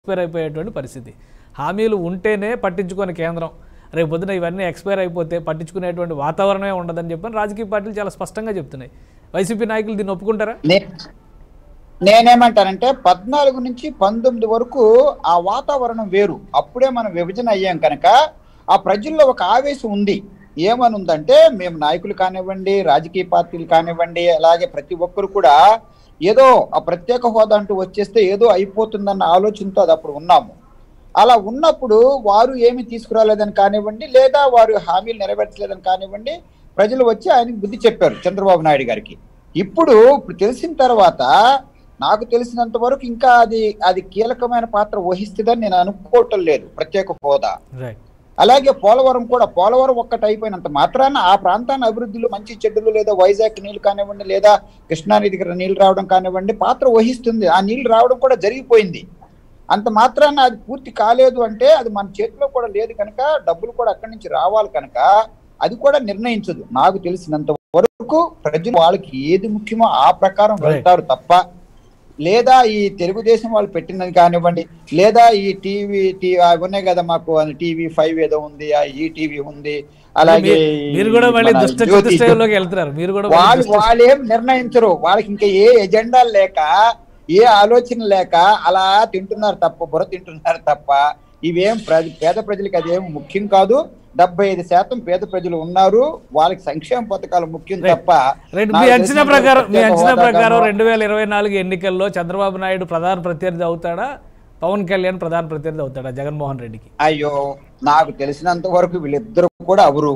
Expire అయిపోయేటువంటి పరిస్థితి హామీలు ఉంటేనే పట్టించుకొని కేంద్రం రేపు పొద్దున ఇవన్నీ ఎక్స్పైర్ అయిపోతే పట్టించుకునేటువంటి వాతావరణమే ఉండదని చెప్పని రాజకీయ పార్టీలు చాలా స్పష్టంగా చెప్తున్నాయి వైసీపీ నాయకులు దీన్ని ఒప్పుకుంటారా నే- నేనేమంటానంటే పద్నాలుగు నుంచి పంతొమ్మిది వరకు ఆ వాతావరణం వేరు అప్పుడే మనం విభజన అయ్యాం కనుక ఆ ప్రజల్లో ఒక ఆవేశం ఉంది ఏమని ఉందంటే మేము నాయకులు కానివ్వండి రాజకీయ పార్టీలు కానివ్వండి అలాగే ప్రతి ఒక్కరు కూడా ఏదో ఆ ప్రత్యేక హోదా అంటూ వచ్చేస్తే ఏదో అయిపోతుందన్న ఆలోచనతో అది అప్పుడు ఉన్నాము అలా ఉన్నప్పుడు వారు ఏమి తీసుకురాలేదని కానివ్వండి లేదా వారు హామీలు నెరవేర్చలేదని కానివ్వండి ప్రజలు వచ్చి ఆయనకి బుద్ధి చెప్పారు చంద్రబాబు నాయుడు గారికి ఇప్పుడు ఇప్పుడు తెలిసిన తర్వాత నాకు తెలిసినంత వరకు ఇంకా అది అది కీలకమైన పాత్ర వహిస్తుందని నేను అనుకోవటం లేదు ప్రత్యేక హోదా రైట్ అలాగే పోలవరం కూడా పోలవరం ఒక్కటి అయిపోయినంత మాత్రాన ఆ ప్రాంతాన్ని అభివృద్ధిలో మంచి చెడ్డలు లేదా వైజాగ్ నీళ్లు కానివ్వండి లేదా కృష్ణానది దగ్గర నీళ్లు రావడం కానివ్వండి పాత్ర వహిస్తుంది ఆ నీళ్లు రావడం కూడా జరిగిపోయింది అంత మాత్రాన అది పూర్తి కాలేదు అంటే అది మన చేతిలో కూడా లేదు కనుక డబ్బులు కూడా అక్కడి నుంచి రావాలి కనుక అది కూడా నిర్ణయించదు నాకు తెలిసినంత వరకు ప్రజలు వాళ్ళకి ఏది ముఖ్యమో ఆ ప్రకారం Right. వెళ్తారు తప్ప లేదా ఈ తెలుగుదేశం వాళ్ళు పెట్టినది కానివ్వండి లేదా ఈ టీవీ టీవీ ఉన్నాయి కదా మాకు టీవీ ఫైవ్ ఏదో ఉంది ఆ ఈ టీవీ ఉంది అలాగే మీరు- మీరు కూడా మళ్ళీ మన దుష్ట జ్యోతి చతుష్టయంలోకి వెళ్తున్నారు మీరు కూడా మళ్ళీ వాళ్ళు దుష్ట- వాళ్ళు ఏం నిర్ణయించరు వాళ్ళకి ఇంకా ఏ ఎజెండా లేక ఏ ఆలోచన లేక అలా తింటున్నారు తప్ప బుర్ర తింటున్నారు తప్ప ఇవేం ప్ర- పేద ప్రజలకి అదేం ముఖ్యం కాదు డెబ్బై ఐదు శాతం పేద ప్రజలు ఉన్నారు వాళ్ళకి సంక్షేమ పథకాలు ముఖ్యం Right. తప్ప రైట్ నాకు మీ అంచనా తెలిసినంత ప్రకారం మీ ప్రత్యేక అంచనా హోదా ప్రకారం గానో- రెండు వేల ఇరవై నాలుగు ఎన్నికల్లో చంద్రబాబు నాయుడు ప్రధాన ప్రత్యర్థి అవుతాడా పవన్ కళ్యాణ్ ప్రధాన ప్రత్యర్థి అవుతాడా జగన్మోహన్ రెడ్డికి అయ్యో నాకు తెలిసినంత వరకు వీళ్ళిద్దరు కూడా అవరు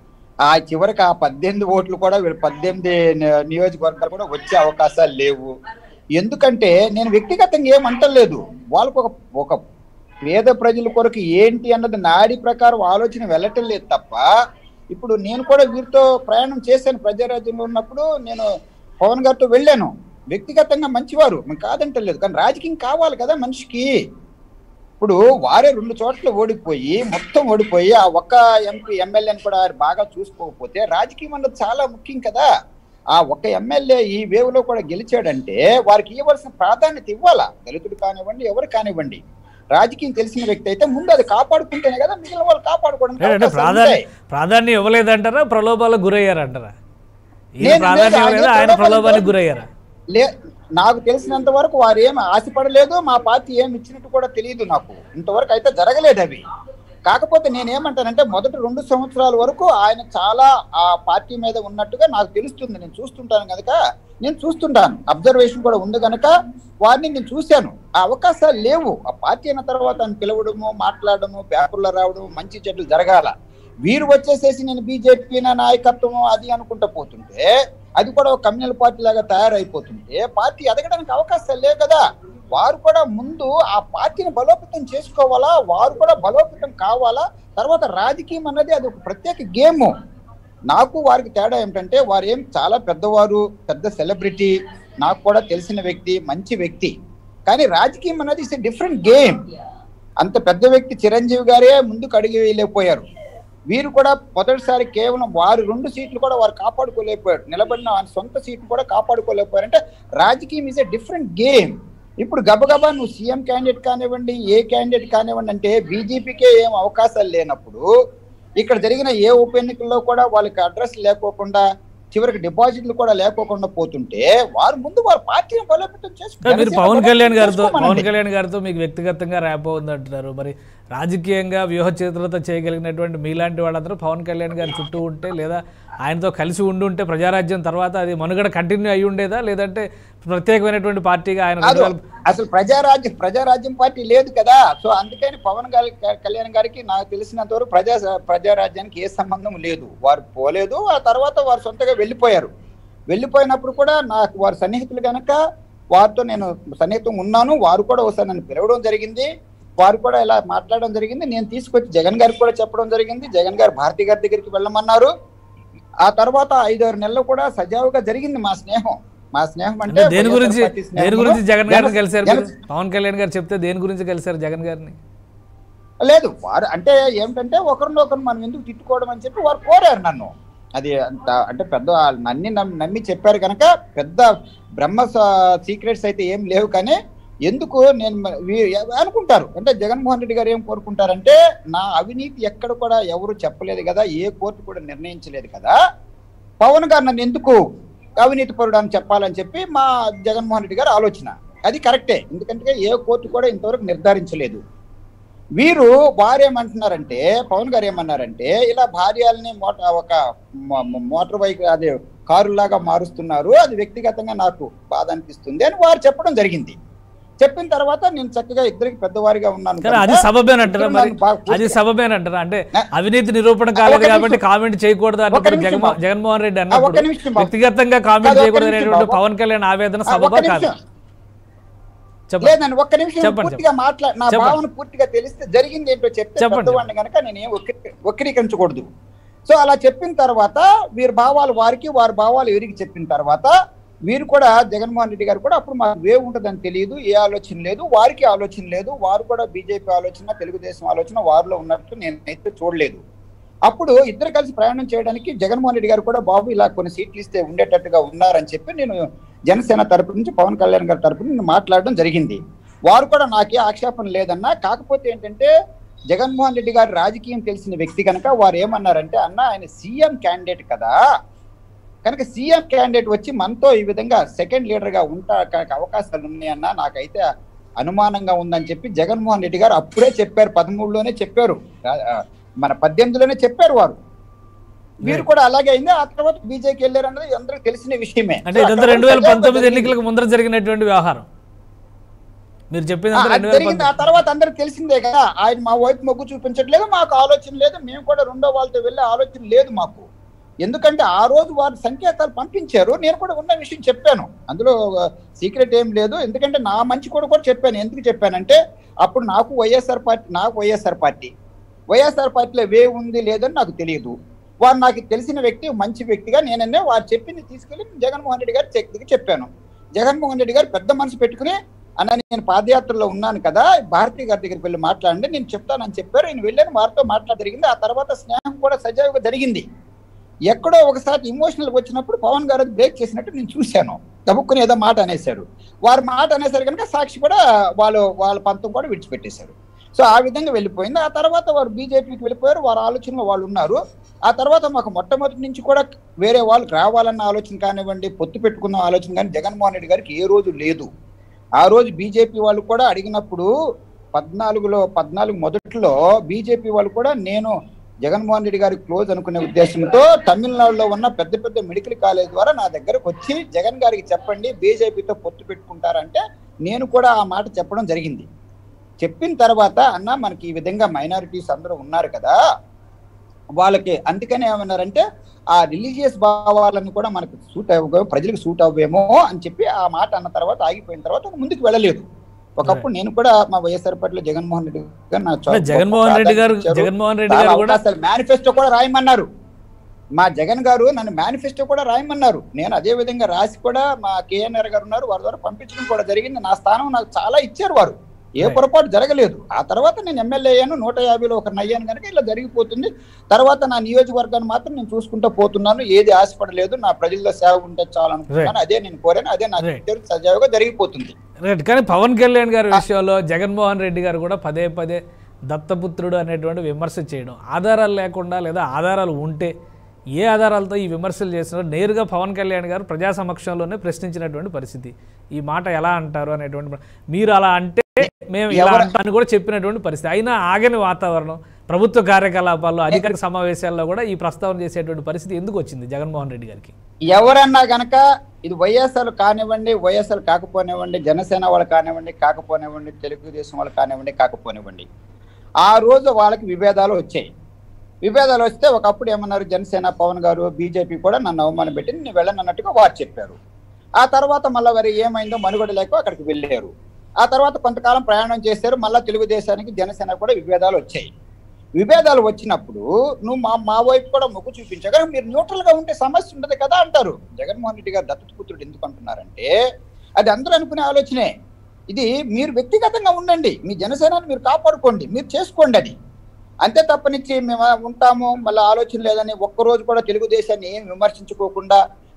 ఆ చివరికి ఆ పద్దెనిమిది ఓట్లు కూడా వీళ్ళు పద్దెనిమిది ని- నియోజకవర్గాలు కూడా వచ్చే అవకాశాలు లేవు ఎందుకంటే నేను వ్యక్తిగతంగా ఏమంటలేదు వాళ్ళకు ఒక ఒక పేద ప్రజల కొరకు ఏంటి అన్నది నాడి ప్రకారం ఆలోచన వెళ్ళటం లేదు తప్ప ఇప్పుడు నేను కూడా వీరితో ప్రయాణం చేశాను ప్రజారాజ్యంలో ఉన్నప్పుడు నేను పవన్ గారితో వెళ్ళాను వ్యక్తిగతంగా మంచివారు మేము కాదంటలేదు కానీ రాజకీయం కావాలి కదా మనిషికి ఇప్పుడు వారే రెండు చోట్ల ఓడిపోయి మొత్తం ఓడిపోయి ఆ ఒక్క ఎంపీ ఎమ్మెల్యేని కూడా వారు బాగా చూసుకోకపోతే రాజకీయం అన్నది చాలా ముఖ్యం కదా ఆ ఒక్క ఎమ్మెల్యే ఈ వేవ్ లో కూడా గెలిచాడంటే వారికి ఇవ్వవలసిన ప్రాధాన్యత ఇవ్వాలా దళితుడు కానివ్వండి ఎవరు కానివ్వండి రాజకీయం తెలిసిన వ్యక్తి అయితే ముందు అది కాపాడుకుంటేనే కదా మిగిలిన వాళ్ళు కాపాడుకోవడానికి అంటే అవకాశాలు ప్రాధాన్యం ఉంటాయి. ప్రాధాన్యం ఇవ్వలేదంటారా ప్రలోభాలకు గురయ్యారంటారా ఈయన నేను ప్రాధాన్యం లేదు, ఇవ్వలేదు ఆయన ఆయన ప్రలోభానికి ప్రలోభానికి గురయ్యారా లే నాకు తెలిసినంత వరకు వారు ఏమి ఆశపడలేదు మా పార్టీ ఏమి ఇచ్చినట్టు కూడా తెలియదు నాకు ఇంతవరకు అయితే జరగలేదు అవి కాకపోతే నేనేమంటానంటే మొదటి రెండు సంవత్సరాల వరకు ఆయన చాలా ఆ పార్టీ మీద ఉన్నట్టుగా నాకు తెలుస్తుంది నేను చూస్తుంటాను కనుక నేను చూస్తుంటాను అబ్జర్వేషన్ కూడా ఉంది కనుక వారిని నేను చూశాను ఆ అవకాశాలు లేవు ఆ పార్టీ అయిన తర్వాత ఆయన పిలవడము మాట్లాడము పేపర్లో రావడము మంచి చెడ్డలు జరగాల వీరు వచ్చేసేసి నేను బీజేపీ నా నాయకత్వం అది అనుకుంటా పోతుంటే అది కూడా ఒక కమ్యూనల్ పార్టీ లాగా తయారైపోతుంటే పార్టీ ఎదగడానికి అవకాశాలు లేవు కదా వారు కూడా ముందు ఆ పార్టీని బలోపేతం చేసుకోవాలా వారు కూడా బలోపేతం కావాలా తర్వాత రాజకీయం అన్నది అది ఒక ప్రత్యేక గేమ్ నాకు వారికి తేడా ఏమిటంటే వారు ఏం చాలా పెద్దవారు పెద్ద సెలబ్రిటీ నాకు కూడా తెలిసిన వ్యక్తి మంచి వ్యక్తి కానీ రాజకీయం అన్నది ఇస్ డిఫరెంట్ గేమ్ అంత పెద్ద వ్యక్తి చిరంజీవి గారే ముందుకు అడిగి వెళ్ళిపోయారు వీరు కూడా మొదటిసారి కేవలం వారు రెండు సీట్లు కూడా వారు కాపాడుకోలేకపోయారు నిలబడిన ఆయన సొంత సీట్లు కూడా కాపాడుకోలేకపోయారు అంటే రాజకీయం ఇస్ ఎ డిఫరెంట్ గేమ్ ఇప్పుడు గబగబా నువ్వు సీఎం క్యాండిడేట్ కానివ్వండి ఏ క్యాండిడేట్ కానివ్వండి అంటే బీజేపీకే ఏం అవకాశాలు లేనప్పుడు ఇక్కడ జరిగిన ఏ ఉప ఎన్నికల్లో కూడా వాళ్ళకి అడ్రస్ లేకోకుండా చివరికి డిపాజిట్లు కూడా లేకోకుండా పోతుంటే వారు ముందు వారి పార్టీని బలోపేతం కానీ మీరు జనసేన పవన్ కళ్యాణ్ గారితో చేసుకోమనండి. పవన్ కళ్యాణ్ గారితో మీకు వ్యక్తిగతంగా ర్యాప్ ఉంది అంటున్నారు మరి రాజకీయంగా వ్యూహ చేతులతో చేయగలిగినటువంటి మీలాంటి వాళ్ళందరూ పవన్ కళ్యాణ్ గారి చుట్టూ ఉంటే లేదా ఆయనతో కలిసి ఉండి ఉంటే ప్రజారాజ్యం తర్వాత అది మనుగడ కంటిన్యూ అయి ఉండేదా లేదంటే ప్రత్యేకమైనటువంటి పార్టీగా ఆయన కాదు రెండు వేల- అసలు ప్రజారాజ్యం ప్రజారాజ్యం పార్టీ లేదు కదా సో అందుకని పవన్ గారి కళ్యాణ్ గారికి నాకు తెలిసినంత వరకు ప్రజా ప్రజారాజ్యానికి ఏ సంబంధం లేదు వారు పోలేదు ఆ తర్వాత వారు సొంతగా వెళ్ళిపోయారు వెళ్ళిపోయినప్పుడు కూడా నాకు వారు సన్నిహితులు కనుక వారితో నేను సన్నిహితం ఉన్నాను వారు కూడా ఒకసారి నన్ను పిలవడం జరిగింది వారు కూడా ఇలా మాట్లాడడం జరిగింది నేను తీసుకొచ్చి జగన్ గారికి కూడా చెప్పడం జరిగింది జగన్ గారు భారతి గారి దగ్గరికి వెళ్ళమన్నారు ఆ తర్వాత ఐదారు నెలలు కూడా సజావుగా జరిగింది మా స్నేహం మా స్నేహం అంటే అంటే దేని వైఎస్ఆర్ గురించి పార్టీ దేని స్నేహంలో గురించి జగన్ గారిని జన- కలిశారు జన- మీరు? పవన్ కళ్యాణ్ గారు చెప్తే దేని గురించి కలిశారు జగన్ గారిని లేదు వారు అంటే ఏమిటంటే ఒకరినొకరు మనం ఎందుకు తిట్టుకోవడం అని చెప్పి వారు కోరారు నన్ను అది అంత అంటే పెద్ద నన్ని నమ్మి నమ్మి చెప్పారు కనుక పెద్ద బ్రహ్మ సీక్రెట్స్ అయితే ఏం లేవు కానీ ఎందుకు నేను మ- వీ- అనుకుంటారు అంటే జగన్మోహన్ రెడ్డి గారు ఏం కోరుకుంటారంటే నా అవినీతి ఎక్కడ కూడా ఎవరు చెప్పలేదు కదా ఏ కోర్టు కూడా నిర్ణయించలేదు కదా పవన్ గారు నన్ను ఎందుకు అవినీతి పరుడు అని చెప్పాలని చెప్పి మా జగన్మోహన్ రెడ్డి గారు ఆలోచన అది కరెక్టే ఎందుకంటే ఏ కోర్టు కూడా ఇంతవరకు నిర్ధారించలేదు వీరు వారు ఏమంటున్నారంటే పవన్ గారు ఏమన్నారంటే ఇలా భార్యల్ని మోట ఒక మో- మో- మోటార్ బైక్ అదే కారులాగా మారుస్తున్నారు అది వ్యక్తిగతంగా నాకు బాధ అనిపిస్తుంది అని వారు చెప్పడం జరిగింది చెప్పిన తర్వాత నేను చక్కగా ఇద్దరికి పెద్దవారిగా ఉన్నాను కానీ అది కనుక సబబేనంటారా ఇద్దరు మరి నన్ను బాగా అది పూర్తిగా- సబబేనంటారా అంటే నా- అవినీతి నిరూపణ కాలేదు ఒక్క కాబట్టి నిమిషం. కామెంట్ చేయకూడదు అన్నప్పుడు నిమిషం జగన్మో- బాబు. జగన్మోహన్ రెడ్డి ఆ, ఒక్క అన్నప్పుడు నిమిషం బాబు. వ్యక్తిగతంగా కామెంట్ కాదు, ఒక్క చేయకూడదు నిమిషం అనేటువంటి బాబు. పవన్ కళ్యాణ్ ఆవేదన ఆ, సబబా ఒక్క కాదు నిమిషం చెప్పండి లేదండి ఒక్క నిమిషం చెప్పండి, పూర్తిగా మాట్లా నా చెప్పండి. భావన పూర్తిగా తెలిస్తే జరిగింది ఏంటో చెప్తే చెప్పండి, పెద్దవాడిని కనుక నేను వక్రీకరించకూడదు సో అలా చెప్పిన తర్వాత వీరి భావాలు వారికి వారి భావాలు వీరికి చెప్పిన తర్వాత వీరు కూడా జగన్మోహన్ రెడ్డి గారు కూడా అప్పుడు మాకు వే ఉంటుందని తెలియదు ఏ ఆలోచన లేదు వారికి ఆలోచన లేదు వారు కూడా బీజేపీ ఆలోచన తెలుగుదేశం ఆలోచన వారిలో ఉన్నట్టు నేనైతే చూడలేదు అప్పుడు ఇద్దరు కలిసి ప్రయాణం చేయడానికి జగన్మోహన్ రెడ్డి గారు కూడా బాబు ఇలా కొన్ని సీట్లు ఇస్తే ఉండేటట్టుగా ఉన్నారని చెప్పి నేను జనసేన తరపు నుంచి పవన్ కళ్యాణ్ గారి తరపు నుంచి మాట్లాడడం జరిగింది వారు కూడా నాకే ఆక్షేపణ లేదన్నా కాకపోతే ఏంటంటే జగన్మోహన్ రెడ్డి గారి రాజకీయం తెలిసిన వ్యక్తి కనుక వారు ఏమన్నారంటే అన్న ఆయన సీఎం క్యాండిడేట్ కదా కనుక సీఎం క్యాండిడేట్ వచ్చి మనతో ఈ విధంగా సెకండ్ లీడర్ గా ఉంటా కనుక అవకాశాలు ఉన్నాయన్న నాకైతే అనుమానంగా ఉందని చెప్పి జగన్మోహన్ రెడ్డి గారు అప్పుడే చెప్పారు పదమూడులోనే చెప్పారు ఆ- ఆ, మన పద్దెనిమిదిలోనే చెప్పారు వారు వీరు కూడా అలాగే అయింది ఆ తర్వాత బీజేపీ వెళ్ళారు అన్నది అందరికి తెలిసిన విషయమే అంటే సో ఇదంతా అక్కడ రెండు వేల సజావుగా పంతొమ్మిది జరిగింది. ఎన్నికలకు ముందర జరిగినటువంటి వ్యవహారం మీరు ఆ, చెప్పిందంతా అది రెండు వేల జరిగింది ఆ తర్వాత అందరికి తెలిసిందే కదా ఆయన మా వైపు మొగ్గు చూపించట్లేదు మాకు ఆలోచన లేదు మేము కూడా రెండో వాళ్ళతో వెళ్ళే ఆలోచన లేదు మాకు ఎందుకంటే ఆ రోజు వారు సంకేతాలు పంపించారు నేను కూడా ఉన్న విషయం చెప్పాను అందులో సీక్రెట్ ఏం లేదు ఎందుకంటే నా మంచి కూడా కూడా చెప్పాను ఎందుకు చెప్పానంటే అప్పుడు నాకు వైఎస్ఆర్ పార్టీ నాకు వైఎస్ఆర్ పార్టీ వైఎస్ఆర్ పార్టీలో వే ఉంది లేదని నాకు తెలియదు వారు నాకు తెలిసిన వ్యక్తి మంచి వ్యక్తిగా నేనన్నే వారు చెప్పింది తీసుకెళ్ళి జగన్మోహన్ రెడ్డి గారి చెక్కి చెప్పాను జగన్మోహన్ రెడ్డి గారు పెద్ద మనసు పెట్టుకుని అన్న నేను పాదయాత్రలో ఉన్నాను కదా భారతీ గారి దగ్గరికి వెళ్ళి మాట్లాడండి నేను చెప్తానని చెప్పారు నేను వెళ్ళాను వారితో మాట్లాడ జరిగింది ఆ తర్వాత స్నేహం కూడా సజావుగా జరిగింది ఎక్కడో ఒకసారి ఇమోషనల్ వచ్చినప్పుడు పవన్ గారు అది బ్రేక్ చేసినట్టు నేను చూశాను గబుక్కుని ఏదో మాట అనేశారు వారు మాట అనేసారు కనుక సాక్షి కూడా వాళ్ళు వాళ్ళ పంతం కూడా విడిచిపెట్టేశారు సో ఆ విధంగా వెళ్ళిపోయింది ఆ తర్వాత వారు బీజేపీకి వెళ్ళిపోయారు వారి ఆలోచనలో వాళ్ళు ఉన్నారు ఆ తర్వాత మాకు మొట్టమొదటి నుంచి కూడా వేరే వాళ్ళు రావాలన్న ఆలోచన కానివ్వండి పొత్తు పెట్టుకున్న ఆలోచన కానీ జగన్మోహన్ రెడ్డి గారికి ఏ రోజు లేదు ఆ రోజు బీజేపీ వాళ్ళు కూడా అడిగినప్పుడు పద్నాలుగులో పద్నాలుగు మొదట్లో బీజేపీ వాళ్ళు కూడా నేను జగన్మోహన్ రెడ్డి గారి క్లోజ్ అనుకునే ఉద్దేశంతో తమిళనాడులో ఉన్న పెద్ద పెద్ద మెడికల్ కాలేజ్ ద్వారా నా దగ్గరకు వచ్చి జగన్ గారికి చెప్పండి బీజేపీతో పొత్తు పెట్టుకుంటారంటే నేను కూడా ఆ మాట చెప్పడం జరిగింది చెప్పిన తర్వాత అన్న మనకి ఈ విధంగా మైనారిటీస్ అందరూ ఉన్నారు కదా వాళ్ళకి అందుకనే ఏమన్నారంటే ఆ రిలీజియస్ భావాలను కూడా మనకు సూట్ అవ్వ ప్రజలకు సూట్ అవ్వేమో అని చెప్పి ఆ మాట అన్న తర్వాత ఆగిపోయిన తర్వాత ముందుకు వెళ్ళలేదు ఒకప్పుడు నేను కూడా మా వైఎస్ఆర్ పార్టీలో జగన్మోహన్ రెడ్డి గారు నా అంటే జగన్మోహన్ రెడ్డి గారు జగన్మోహన్ రెడ్డి గారు కూడా మేనిఫెస్టో కూడా రాయమన్నారు మా జగన్ గారు నన్ను మేనిఫెస్టో కూడా రాయమన్నారు నేను అదే విధంగా రాసి కూడా మా కేఎన్ఆర్ గారు ఉన్నారు వారి ద్వారా పంపించడం కూడా జరిగింది నా స్థానం నాకు చాలా ఇచ్చారు వారు ఏ Right. పొరపాటు జరగలేదు ఆ తర్వాత నేను ఎమ్మెల్యే అయ్యాను నూట యాభైలో ఒక అయ్యాను కనుక ఇలా జరిగిపోతుంది తర్వాత నా నియోజకవర్గాన్ని మాత్రం నేను చూసుకుంటూ పోతున్నాను ఏది ఆశపడలేదు నా ప్రజల్లో సేవ ఉంటే చాలు అనుకుంటున్నాను అదే నేను కోరాను అదే నాకు Right. ఇచ్చారు, సజావుగా జరిగిపోతుంది రైట్ కానీ పవన్ కళ్యాణ్ గారి విషయంలో జగన్మోహన్ రెడ్డి గారు కూడా పదే పదే దత్తపుత్రుడు అనేటువంటి విమర్శ చేయడం ఆధారాలు లేకుండా లేదా ఆధారాలు ఉంటే ఏ ఆధారాలతో ఈ విమర్శలు చేస్తున్నారో నేరుగా పవన్ కళ్యాణ్ గారు ప్రజా సమక్షంలోనే ప్రశ్నించినటువంటి పరిస్థితి ఈ మాట ఎలా అంటారు అనేటువంటి మా- మీరు అలా అంటే మేము ఇలా ఎవరు- అంటాను కూడా చెప్పినటువంటి పరిస్థితి అయినా ఆగని వాతావరణం ప్రభుత్వ కార్యకలాపాల్లో అధికారిక సమావేశాల్లో కూడా ఈ ప్రస్తావన చేసేటువంటి పరిస్థితి ఎందుకు వచ్చింది జగన్మోహన్ రెడ్డి గారికి ఎవరన్నా గనక ఇది వైఎస్ఆర్ కానివ్వండి వైఎస్ఆర్ కాకపోనివ్వండి జనసేన వాళ్ళు కానివ్వండి కాకపోనివ్వండి తెలుగుదేశం వాళ్ళు కానివ్వండి కాకపోనివ్వండి ఆ రోజు వాళ్ళకి విభేదాలు వచ్చాయి విభేదాలు వస్తే ఒకప్పుడు ఏమన్నారు జనసేన పవన్ గారు బీజేపీ కూడా నన్ను అవమానం పెట్టి నేను వెళ్ళనన్నట్టుగా వారు చెప్పారు ఆ తర్వాత మళ్ళీ వారు ఏమైందో మనుగడ లేక అక్కడికి వెళ్ళారు ఆ తర్వాత కొంతకాలం ప్రయాణం చేశారు మళ్ళీ తెలుగుదేశానికి జనసేన కూడా విభేదాలు వచ్చాయి విభేదాలు వచ్చినప్పుడు నువ్వు మా మా వైపు కూడా మొగ్గు చూపించగా మీరు న్యూట్రల్ గా ఉంటే సమస్య ఉండదు కదా అంటారు జగన్మోహన్ రెడ్డి గారు దత్తత పుత్రుడు ఎందుకు అంటున్నారంటే అది అందరూ అనుకునే ఆలోచనే ఇది మీరు వ్యక్తిగతంగా ఉండండి మీ జనసేనని మీరు కాపాడుకోండి మీరు చేసుకోండి అది అంతే తప్పనిచ్చి మేము ఉంటాము మళ్ళీ ఆలోచన లేదని ఒక్కరోజు కూడా తెలుగుదేశాన్ని ఏం విమర్శించుకోకుండా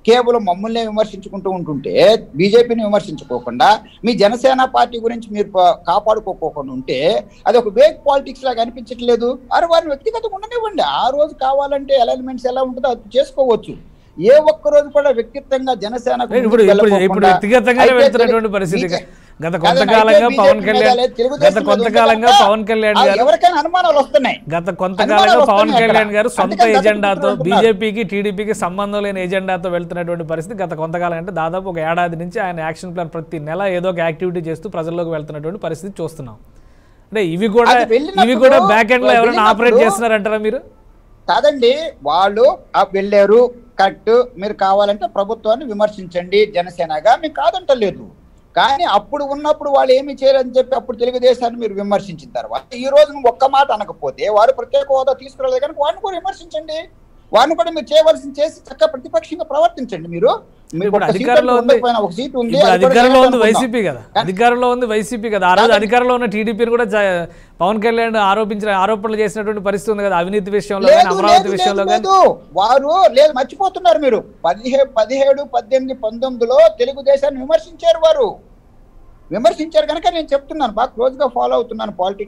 కేవలం మమ్మల్ని విమర్శించుకుంటూ ఉంటుంటే బీజేపీని విమర్శించుకోకుండా మీ జనసేన పార్టీ గురించి మీరు ప- కాపాడుకోకోకుండా ఉంటే అది ఒక వేగ్ పాలిటిక్స్ లాగా అనిపించట్లేదు అరే వారిని వ్యక్తిగతంగా ఉండనివ్వండి ఆ రోజు కావాలంటే అలైన్మెంట్స్ ఎలా ఉంటుందో అది చేసుకోవచ్చు ఏ ఒక్క రోజు కూడా వ్యక్తిగతంగా జనసేన ఇప్పుడు ఇప్పుడు ఇప్పుడు వ్యక్తిగతంగానే వెళ్తున్నటువంటి పరిస్థితి గత కొంతకాలంగా పవన్ కళ్యాణ్ గత కొంతకాలంగా పవన్ కళ్యాణ్ గారు ఎవరికైనా అనుమానాలు వస్తున్నాయి గత కొంతకాలంగా అనుమానాలు పవన్ వస్తున్నాయి కళ్యాణ్ అక్కడ. గారు సొంత అందుకని గత ఎజెండాతో మిత్రులు బీజేపీకి టీడీపీకి సంబంధం లేని ఎజెండాతో వెళ్తున్నటువంటి పరిస్థితి గత కొంతకాలం అంటే దాదాపు ఒక ఏడాది నుంచి ఆయన యాక్షన్ ప్లాన్ ప్రతి నెల ఏదో ఒక యాక్టివిటీ చేస్తూ ప్రజల్లోకి వెళ్తున్నటువంటి పరిస్థితి చూస్తున్నాం అంటే ఇవి కూడా అది వెళ్ళినప్పుడు- ఇవి కూడా బ్యాక్ ఎండ్ లో ఎవరైనా ఆపరేట్ వెళ్ళినప్పుడు- చేస్తున్నారంటారా మీరు కాదండి వాళ్ళు ఆ వెళ్ళారు కరెక్ట్ మీరు కావాలంటే ప్రభుత్వాన్ని విమర్శించండి జనసేనగా మీకు కాదంటలేదు కానీ అప్పుడు ఉన్నప్పుడు వాళ్ళు ఏమి చేయరని చెప్పి అప్పుడు తెలుగుదేశాన్ని మీరు విమర్శించిన తర్వాత ఈ రోజు నువ్వు ఒక్క మాట అనకపోతే వారు ప్రత్యేక హోదా తీసుకురాలేదు కనుక వాడిని కూడా విమర్శించండి వాడిని కూడా మీరు చేయవలసిన చేసి చక్కగా ప్రతిపక్షంగా ప్రవర్తించండి మీరు మీకు ఇప్పుడు ఒక సీట్ అధికారంలో అంటే ఉంది ఉండకపోయినా ఒక సీట్ ఉంది ఇప్పుడు అది కూడా అధికారంలో ఉంది చేయాలనుకుందాం. వైసీపీ కదా అధికారంలో ఉంది వైసీపీ కదా ఆ రోజు అధికారంలో ఉన్న టీడీపీని కూడా జ- పవన్ కళ్యాణ్ ఆరోపించిన ఆరోపణలు చేసినటువంటి పరిస్థితి ఉంది కదా అవినీతి విషయంలో కానీ లేదు అమరావతి లేదు విషయంలో లేదు, కానీ లేదు వారు లేదు మర్చిపోతున్నారు మీరు పదిహేడు పదిహేడు పద్దెనిమిది పంతొమ్మిదిలో తెలుగుదేశాన్ని విమర్శించారు వారు విమర్శించారు కనుక నేను చెప్తున్నాను బాగా క్లోజ్ గా ఫాలో అవుతున్నాను పాలిటిక్స్